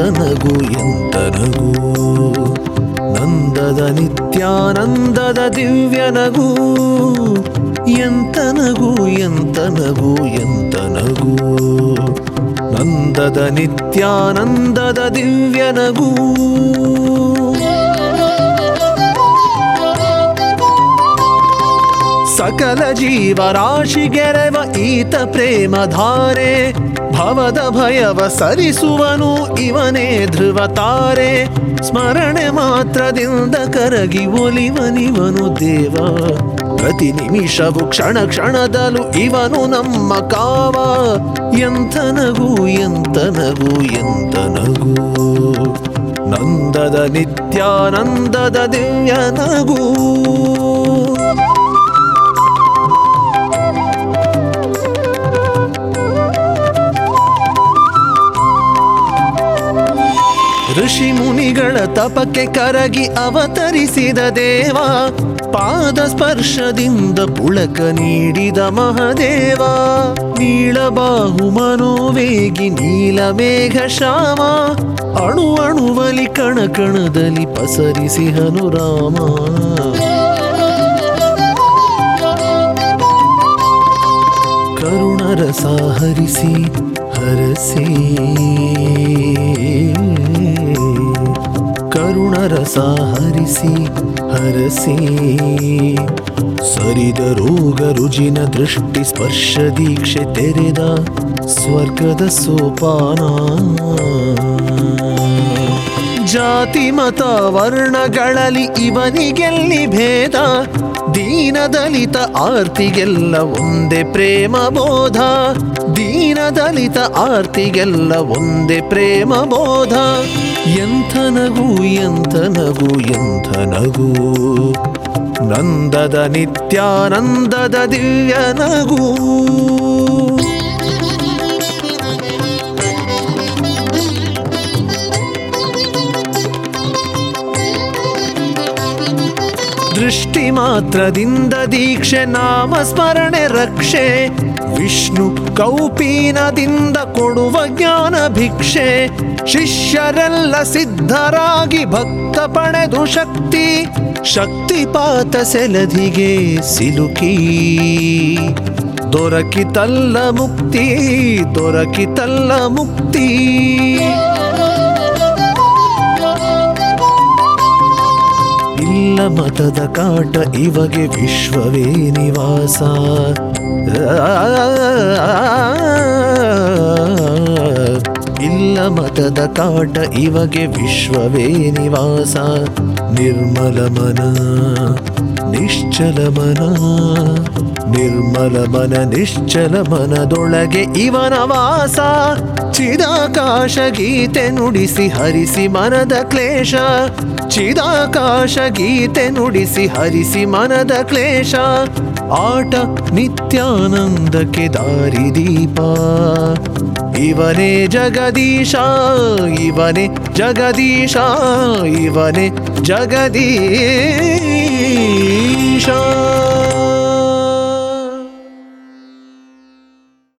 ನಗು ಎಂತ ನಗು ನಂದದ ನಿತ್ಯಾನಂದದ ದಿವ್ಯ ನಗು ಎಂತ ನಗು ಎಂತ ನಗು ಎಂತ ನಗು ನಂದದ ನಿತ್ಯಾನಂದದ ದಿವ್ಯ ನಗು ಸಕಲ ಜೀವರಾಶಿಗೆರೆವ ಈತ ಪ್ರೇಮಧಾರೆ ಭವದ ಭಯವ ಸರಿಸುವನು ಇವನೇ ಧ್ರುವ ತಾರೆ ಸ್ಮರಣೆ ಮಾತ್ರದಿಂದ ಕರಗಿ ಒಲಿವನಿವನು ದೇವ ಪ್ರತಿ ನಿಮಿಷವು ಕ್ಷಣ ಕ್ಷಣದಲ್ಲೂ ಇವನು ನಮ್ಮ ಕಾವ ಎಂಥ ನಗು ಎಂತ ನಗು ಎಂತ ನಗು ನಂದದ ನಿತ್ಯಾನಂದದ ದಿವ್ಯ ನಗು ಋಷಿ ಮುನಿಗಳ ತಪಕ್ಕೆ ಕರಗಿ ಅವತರಿಸಿದ ದೇವ ಪಾದ ಸ್ಪರ್ಶದಿಂದ ಪುಳಕ ನೀಡಿದ ಮಹದೇವ ನೀಳಬಾಹು ಮನೋವೇಗಿ ನೀಲಮೇಘ ಶ್ಯಾಮ ಅಣು ಅಣುವಲಿ ಕಣ ಕಣದಲ್ಲಿ ಪಸರಿಸಿ ಹನುರಾಮ ಕರುಣರಸ ಹರಿಸಿ ಹರಸಿ ಕರುಣರಸ ಹರಿಸಿ ಹರಸಿ ಸರಿದ ರೋಗ ರುಜಿನ ದೃಷ್ಟಿ ಸ್ಪರ್ಶ ದೀಕ್ಷೆ ತೆರೆದ ಸ್ವರ್ಗದ ಸೋಪಾನ ಜಾತಿ ಮತ ವರ್ಣಗಳಲ್ಲಿ ಇವನಿಗೆಲ್ಲಿ ಭೇದ ದೀನ ದಲಿತ ಆರ್ತಿಗೆಲ್ಲ ಒಂದೇ ಪ್ರೇಮ ಬೋಧ ದೀನ ದಲಿತ ಆರ್ತಿಗೆಲ್ಲ ಒಂದೇ ಪ್ರೇಮ ಬೋಧ ಎಂಥ ನಗು ಎಂಥ ನಗು ಎಂಥ ನಗು ನಂದದ ನಿತ್ಯಾನಂದದ ದಿವ್ಯ ನಗು ದೃಷ್ಟಿ ಮಾತ್ರದಿಂದ ದೀಕ್ಷೆ ನಾಮ ಸ್ಮರಣೆ ರಕ್ಷೆ ವಿಷ್ಣು ಕೌಪೀನದಿಂದ ಕೊಡುವ ಜ್ಞಾನ ಭಿಕ್ಷೆ ಶಿಷ್ಯರೆಲ್ಲ ಸಿದ್ಧರಾಗಿ ಭಕ್ತ ಪಡೆದು ಶಕ್ತಿ ಶಕ್ತಿಪಾತ ಸೆಲದಿಗೆ ಸಿಲುಕಿ ದೊರಕಿತಲ್ಲ ಮುಕ್ತಿ ದೊರಕಿತಲ್ಲ ಮುಕ್ತಿ ಇಲ್ಲ ಮತದ ಕಾಟ ಇವಗೆ ವಿಶ್ವವೇ ನಿವಾಸ ಇಲ್ಲ ಮತದ ಕಾಟ ಇವಗೆ ವಿಶ್ವವೇ ನಿವಾಸ ನಿರ್ಮಲ ಮನ ನಿಶ್ಚಲ ಮನ ನಿರ್ಮಲ ಮನ ನಿಶ್ಚಲ ಮನದೊಳಗೆ ಇವನ ವಾಸ ಚಿದಾಕಾಶ ಗೀತೆ ನುಡಿಸಿ ಹರಿಸಿ ಮನದ ಕ್ಲೇಶ ಚಿದಾಕಾಶ ಗೀತೆ ನುಡಿಸಿ ಹರಿಸಿ ಮನದ ಕ್ಲೇಶ ಆಟ ನಿತ್ಯಾನಂದಕ್ಕೆ ದಾರಿದೀಪ ಇವನೇ ಜಗದೀಶ ಇವನೇ ಜಗದೀಶ ಇವನೇ ಜಗದೀಶ